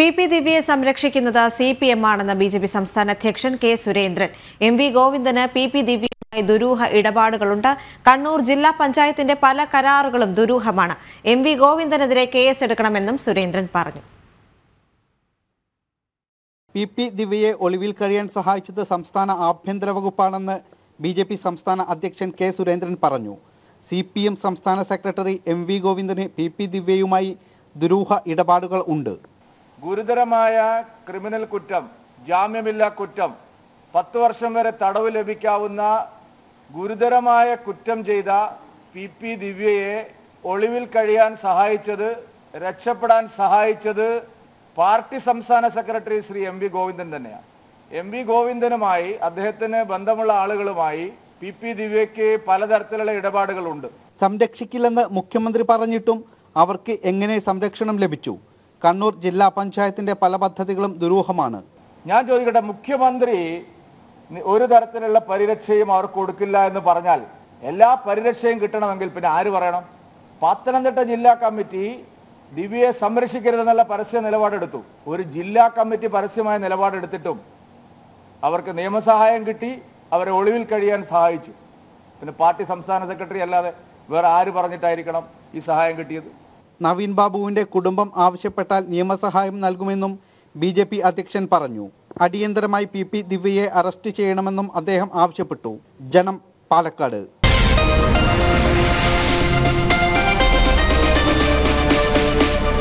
P P ദിവ്യയെ സംരക്ഷിക്കുന്നത് C P M ആണെന്ന് ബി ജെ പി സംസ്ഥാന അധ്യക്ഷൻ കെ സുരേന്ദ്രൻ എം വി ഗോവിന്ദന് പി പി ദിവ്യയുമായി ദുരൂഹ ഇടപാടുകളുണ്ട് കണ്ണൂർ ജില്ലാ പഞ്ചായത്തിന്റെ പല കരാറുകളും ദുരൂഹമാണ് എം വി ഗോവിന്ദനെതിരെ കേസ് എടുക്കണമെന്നും സുരേന്ദ്രൻ പറഞ്ഞു പി പി ദിവ്യയെ ഒളിവിൽ കഴിയാൻ സഹായിച്ചത് സംസ്ഥാന ആഭ്യന്തര വകുപ്പാണെന്ന് ബി ജെ പി സംസ്ഥാന അധ്യക്ഷൻ കെ സുരേന്ദ്രൻ പറഞ്ഞു സി പി എം സംസ്ഥാന സെക്രട്ടറി എം വി ഗോവിന്ദന് പി പി ദിവ്യയുമായി ദുരൂഹ ഇടപാടുകൾ ഉണ്ട് ഗുരുതരമായ ക്രിമിനൽ കുറ്റം ജാമ്യമില്ലാ കുറ്റം പത്ത് വർഷം വരെ തടവ് ലഭിക്കാവുന്ന ഗുരുതരമായ കുറ്റം ചെയ്ത പി പി ദിവ്യയെ ഒളിവിൽ കഴിയാൻ സഹായിച്ചത് രക്ഷപ്പെടാൻ സഹായിച്ചത് പാർട്ടി സംസ്ഥാന secretary Shri M V Govindan തന്നെയാണ് എം വി ഗോവിന്ദനുമായി അദ്ദേഹത്തിന് ബന്ധമുള്ള ആളുകളുമായി പി പി ദിവ്യയ്ക്ക് പലതരത്തിലുള്ള ഇടപാടുകളുണ്ട് സംരക്ഷിക്കില്ലെന്ന് മുഖ്യമന്ത്രി പറഞ്ഞിട്ടും അവർക്ക് എങ്ങനെ സംരക്ഷണം ലഭിച്ചു കണ്ണൂർ ജില്ലാ പഞ്ചായത്തിന്റെ പല പദ്ധതികളും ദുരൂഹമാണ് ഞാൻ ചോദിക്കട്ടെ മുഖ്യമന്ത്രി നി- ഒരു തരത്തിലുള്ള പരിരക്ഷയും അവർക്ക് കൊടുക്കില്ല എന്ന് പറഞ്ഞാൽ എല്ലാ പരിരക്ഷയും കിട്ടണമെങ്കിൽ പിന്നെ ആര് പറയണം പത്തനംതിട്ട ജില്ലാ കമ്മിറ്റി ദിവ്യയെ സംരക്ഷിക്കരുതെന്നുള്ള പരസ്യ നിലപാടെടുത്തു ഒരു ജില്ലാ കമ്മിറ്റി പരസ്യമായ നിലപാടെടുത്തിട്ടും അവർക്ക് നിയമസഹായം കിട്ടി അവരെ ഒളിവിൽ കഴിയാൻ സഹായിച്ചു പിന്നെ പാർട്ടി സംസ്ഥാന സെക്രട്ടറി അല്ലാതെ വേറെ ആര് പറഞ്ഞിട്ടായിരിക്കണം ഈ സഹായം കിട്ടിയത് നവീൻ ബാബുവിന്റെ കുടുംബം ആവശ്യപ്പെട്ടാൽ നിയമസഹായം നൽകുമെന്നും ബി ജെ പി അധ്യക്ഷൻ പറഞ്ഞു അടിയന്തരമായി പി പി ദിവ്യയെ അറസ്റ്റ് ചെയ്യണമെന്നും അദ്ദേഹം ആവശ്യപ്പെട്ടു ജനം പാലക്കാട്